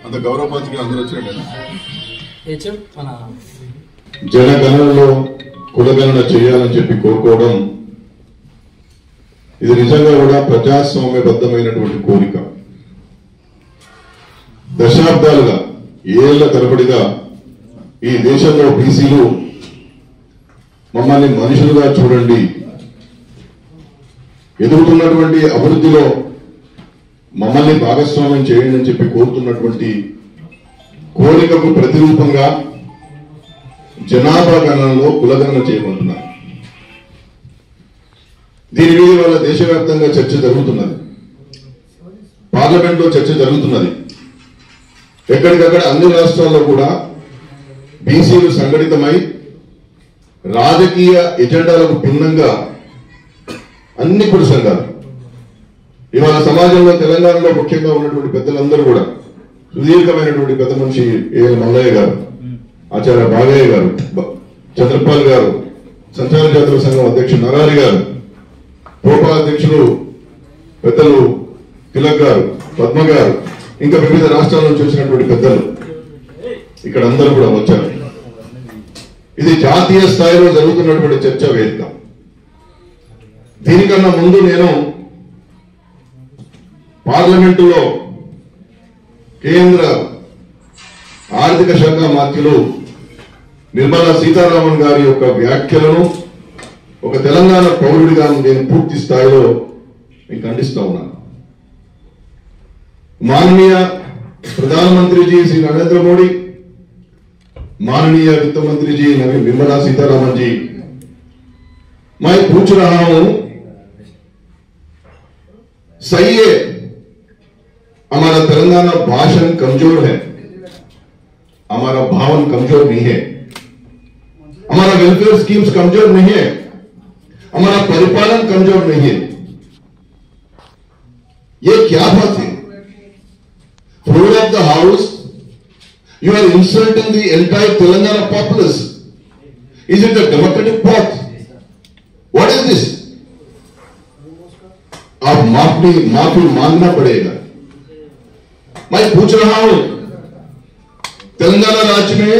అంత గౌరవపరిచి అందరూ వచ్చినట్టు హెచ్ఎం మన జనగణనలో కులగణన చేయాలని చెప్పి కోరుకోవడం ఇది నిజంగా కూడా ప్రజాస్వామ్యబద్ధమైనటువంటి కోరిక దశాబ్దాలుగా ఏళ్ల తరబడిగా ఈ దేశంలో బీసీలు మమ్మల్ని మనుషులుగా చూడండి ఎదుగుతున్నటువంటి అభివృద్ధిలో మమ్మల్ని భాగస్వామ్యం చేయండి అని చెప్పి కోరుతున్నటువంటి కోరికకు ప్రతిరూపంగా జనాభా గణనలో కులగణన చేయబోతున్నారు దీని మీద వాళ్ళ దేశవ్యాప్తంగా చర్చ జరుగుతున్నది పార్లమెంట్ లో చర్చ జరుగుతున్నది ఎక్కడికక్కడ అన్ని రాష్ట్రాల్లో కూడా బీసీలు సంఘటితమై రాజకీయ ఎజెండాలకు భిన్నంగా అన్ని కుల సంఘాలు ఇవాళ సమాజంలో తెలంగాణలో ముఖ్యంగా ఉన్నటువంటి పెద్దలందరూ కూడా సుదీర్ఘమైనటువంటి పెద్ద మనిషి ఏ మల్లయ్య గారు ఆచార్య బాగయ్య గారు బ- చంద్రపాల్ గారు సంచార జాతర సంఘం అధ్యక్షుడు నరారి గారు పోపా అధ్యక్షులు పెద్దలు తిలక్ గారు పద్మ గారు ఇంకా వివిధ రాష్ట్రాల నుంచి వచ్చినటువంటి పెద్దలు ఇక్కడ అందరూ కూడా వచ్చారు ఇది జాతీయ స్థాయిలో జరుగుతున్నటువంటి చర్చా వేదిక దీనికన్నా ముందు నేను పార్లమెంటులో కేంద్ర ఆర్థిక శాఖ మంత్రులు నిర్మలా సీతారామన్ గారి యొక్క వ్యాఖ్యలను ఒక తెలంగాణ పౌరుడిగా నేను పూర్తి స్థాయిలో మీకు ఖండిస్తా ఉన్నాను माननीय प्रधानमंत्री जी श्री नरेंद्र मोदी माननीय वित्त मंत्री जी नवी निर्मला सीतारामन जी मैं पूछ रहा हूं सही है हमारा तेलंगाना भाषण कमजोर है हमारा भावन कमजोर नहीं है हमारा वेलफेयर स्कीम्स कमजोर नहीं है हमारा परिपालन कमजोर नहीं है ये क्या बात है floor of the house, you are insulting the entire Telangana populace. Is it a democratic path? What is this? आप माफी माफी मांगना पड़ेगा मैं पूछ रहा हूं तेलंगाना राज्य में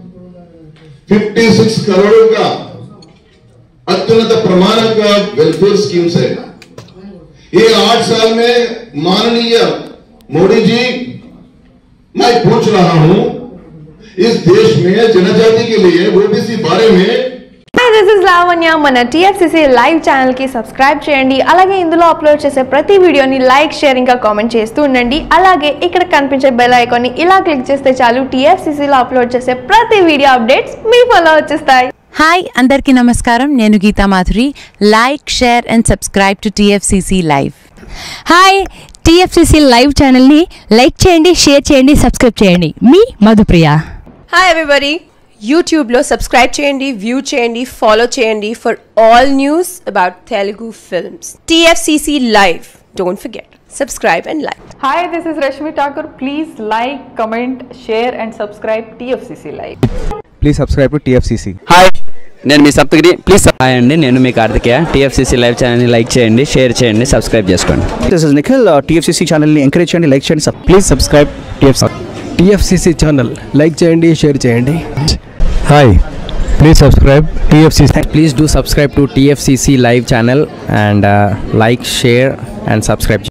56 करोड़ का अत्युन्नत प्रमाण का वेलफेयर स्कीम्स है ये आठ साल में माननीय मोदी जी मैं पूछ रहा हूं इस देश में जनजाति के लिए ओबीसी बारे में హాయ్ దిస్ ఇస్ లావణ్య మన టీఎఫ్సిసి లైవ్ ఛానల్ కి సబ్స్క్రైబ్ చేయండి అలాగే ఇందులో అప్లోడ్ చేసే ప్రతి వీడియోని లైక్ షేర్ ఇంకా కామెంట్ చేస్తూ ఉండండి అలాగే ఇక్కడ కనిపించే బెల్ ఐకాన్ ని ఇలా క్లిక్ చేస్తే చాలు టీఎఫ్సిసిలో అప్లోడ్ చేసే ప్రతి వీడియో అప్డేట్స్ మీ ఫోన్లో వచ్చేస్తాయి హాయ్ అందరికీ నమస్కారం నేను Geetha Madhuri like share and subscribe to TFCC live hi TFCC live ఛానల్ని లైక్ చేయండి షేర్ చేయండి సబ్స్క్రైబ్ చేయండి మీ మధుప్రియ హాయ్ ఎవ్రీబడి యూట్యూబ్లో సబ్స్క్రైబ్ చేయండి వ్యూ చేయండి ఫాలో చేయండి for all news about Telugu films TFCC live don't forget subscribe and like Hi, this is Rashmi Thakur. Please like, comment, share, and subscribe TFCC Live. Please subscribe to TFCC hi నేను మీ Saptagiri please hi అండి నేను మీ Karthikeya TFCC live ఛానల్ని like చేయండి share చేయండి subscribe చేసుకోండి this is Nikhil TFCC ఛానల్ని ఎంకరేజ్ చేయండి లైక్ చేయండి please subscribe TFC TFCC channel like చేయండి షేర్ చేయండి hi please subscribe TFCC please do subscribe to TFCC live channel and like share and subscribe